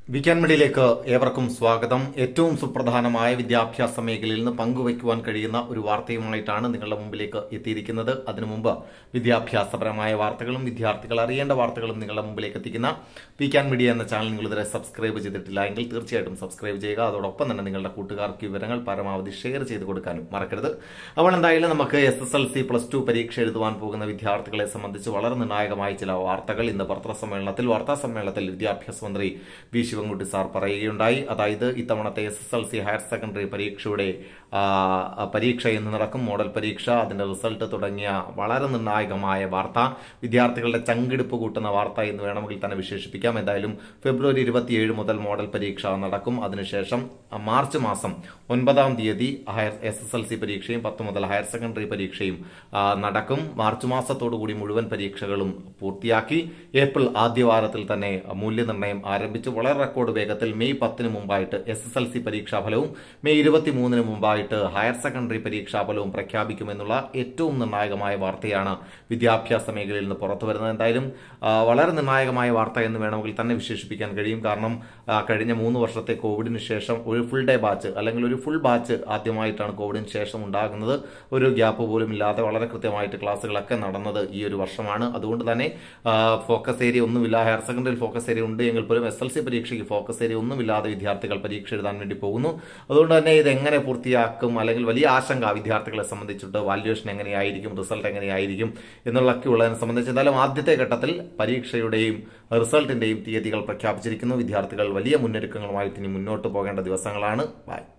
വിക്കാൻ മീഡിയയിലേക്ക് ഏവർക്കും സ്വാഗതം ഏറ്റവും സുപ്രധാനമായ വിദ്യാഭ്യാസ മേഖലയിൽ നിന്ന് പങ്കുവയ്ക്കുവാൻ കഴിയുന്ന ഒരു വാർത്തയുമായിട്ടാണ് നിങ്ങളുടെ മുമ്പിലേക്ക് എത്തിയിരിക്കുന്നത് അതിനു മുമ്പ് വിദ്യാഭ്യാസപരമായ വാർത്തകളും വിദ്യാർത്ഥികൾ അറിയേണ്ട വാർത്തകളും നിങ്ങളുടെ മുമ്പിലേക്ക് എത്തിക്കുന്ന വിക്കാൻ മീഡിയ എന്ന ചാനൽ നിങ്ങൾ ഇതുവരെ സബ്സ്ക്രൈബ് ചെയ്തിട്ടില്ല എങ്കിൽ തീർച്ചയായിട്ടും സബ്സ്ക്രൈബ് ചെയ്യുക അതോടൊപ്പം തന്നെ നിങ്ങളുടെ കൂട്ടുകാർക്ക് വിവരങ്ങൾ പരമാവധി ഷെയർ ചെയ്ത് കൊടുക്കാനും മറക്കരുത് അപ്പോൾ എന്തായാലും നമുക്ക് S S L C plus two പരീക്ഷ എഴുതുവാൻ പോകുന്ന വിദ്യാർത്ഥികളെ സംബന്ധിച്ച് വളരെ നിർണായകമായ ചില വാർത്തകൾ ഇന്ന് പത്രസമ്മേളനത്തിൽ വാർത്താ സമ്മേളനത്തിൽ വിദ്യാഭ്യാസ മന്ത്രി വി ശിവൻകുട്ടി സാർ പറയുകയുണ്ടായി അതായത് ഇത്തവണത്തെ S S L C higher secondary പരീക്ഷയുടെ ആ, പരീക്ഷ എന്ന് നടക്കും മോഡൽ പരീക്ഷ അതിന്റെ റിസൾട്ട് തുടങ്ങിയ വളരെ നിർണായകമായ വാർത്ത വിദ്യാർത്ഥികളുടെ ചങ്കിടിപ്പ് കൂട്ടുന്ന വാർത്ത എന്ന് വേണമെങ്കിൽ തന്നെ വിശേഷിപ്പിക്കാം എന്തായാലും ഫെബ്രുവരി ഇരുപത്തിയേഴ് മുതൽ മോഡൽ പരീക്ഷ നടക്കും അതിനുശേഷം ആ, മാർച്ച് മാസം ഒൻപതാം തീയതി higher S S L C പരീക്ഷയും പത്ത് മുതൽ ഹയർ സെക്കൻഡറി പരീക്ഷയും ആ, നടക്കും മാർച്ച് മാസത്തോടുകൂടി മുഴുവൻ പരീക്ഷകളും പൂർത്തിയാക്കി ഏപ്രിൽ ആദ്യവാരത്തിൽ തന്നെ മൂല്യനിർണ്ണയം ആരംഭിച്ചു വളരെ റെക്കോർഡ് വേഗത്തിൽ മെയ് പത്തിന് മുമ്പായിട്ട് എസ് എസ് എൽ സി പരീക്ഷാഫലവും മെയ് ഇരുപത്തിമൂന്നിന് മുമ്പായിട്ട് ഹയർ സെക്കൻഡറി പരീക്ഷാഫലവും പ്രഖ്യാപിക്കുമെന്നുള്ള ഏറ്റവും നിർണായകമായ വാർത്തയാണ് വിദ്യാഭ്യാസ മേഖലയിൽ നിന്ന് പുറത്തു വരുന്നത് എന്തായാലും ആ, വളരെ നിർണായകമായ വാർത്ത എന്ന് വേണമെങ്കിൽ തന്നെ വിശേഷിപ്പിക്കാൻ കഴിയും കാരണം ആ, കഴിഞ്ഞ മൂന്ന് വർഷത്തെ കോവിഡിന് ശേഷം ഒരു ഫുൾ ഡേ ബാച്ച് അല്ലെങ്കിൽ ഒരു ഫുൾ ബാച്ച് ആദ്യമായിട്ടാണ് കോവിഡിന് ശേഷം ഉണ്ടാകുന്നത് ഒരു ഗ്യാപ്പ് പോലും ഇല്ലാതെ വളരെ കൃത്യമായിട്ട് ക്ലാസ്സുകളൊക്കെ നടന്നത് ഈ ഒരു വർഷമാണ് അതുകൊണ്ട് തന്നെ ആ, ഫോക്കസ് ഏരിയ ഒന്നുമില്ല ഹയർ സെക്കൻഡറി ഫോക്കസ് ഏരിയ ഉണ്ട് എങ്കിൽ പോലും എസ് എൽ സി പരീക്ഷയ്ക്ക് ഫോക്കസ് ഏരിയ ഒന്നുമില്ലാതെ വിദ്യാർത്ഥികൾ പരീക്ഷ എഴുതാൻ വേണ്ടി പോകുന്നു അതുകൊണ്ട് തന്നെ ഇത് എങ്ങനെ പൂർത്തിയാക്കും അല്ലെങ്കിൽ വലിയ ആശങ്ക വിദ്യാർത്ഥികളെ സംബന്ധിച്ചിട്ട് വാല്യുവേഷൻ എങ്ങനെയായിരിക്കും റിസൾട്ട് എങ്ങനെയായിരിക്കും എന്നുള്ളതൊക്കെ ഉള്ളതിനെ സംബന്ധിച്ച് എന്തായാലും ആദ്യത്തെ ഘട്ടത്തിൽ പരീക്ഷയുടെയും റിസൾട്ടിന്റെയും തീയതികൾ പ്രഖ്യാപിച്ചിരിക്കുന്നു വിദ്യാർത്ഥികൾ വലിയ മുന്നൊരുക്കങ്ങളുമായിട്ട് ഇനി മുന്നോട്ട് പോകേണ്ട ദിവസങ്ങളാണ് ബൈ